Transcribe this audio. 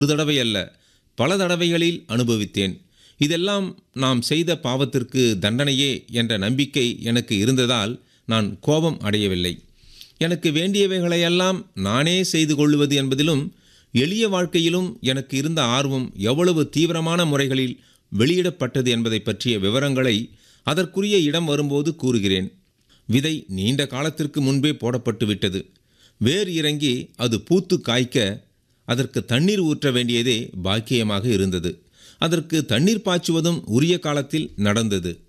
ஒரு தடவை அல்ல பல தடவைகளில் அனுபவித்தேன் இதெல்லாம் நாம் செய்த பாவத்திற்கு தண்டனையே என்ற நம்பிக்கை எனக்கு இருந்ததால் நான் கோபம் அடையவில்லை எனக்கு வேண்டியவைகளையெல்லாம் நானே செய்து கொள்வது என்பதிலும் எளிய வாழ்க்கையிலும் எனக்கு இருந்த ஆர்வம் எவ்வளவு தீவிரமான முறைகளில் வெளியிடப்பட்டது என்பதை பற்றிய விவரங்களை அதற்குரிய இடம் வரும்போது கூறுகிறேன் விதை நீண்ட காலத்திற்கு முன்பே போடப்பட்டு விட்டது வேர் இறங்கி அது பூத்து காய்க்க அதற்கு தண்ணீர் ஊற்ற வேண்டியதே பாக்கியமாக இருந்தது அதற்கு தண்ணீர் பாய்ச்சுவதும் உரிய காலத்தில் நடந்தது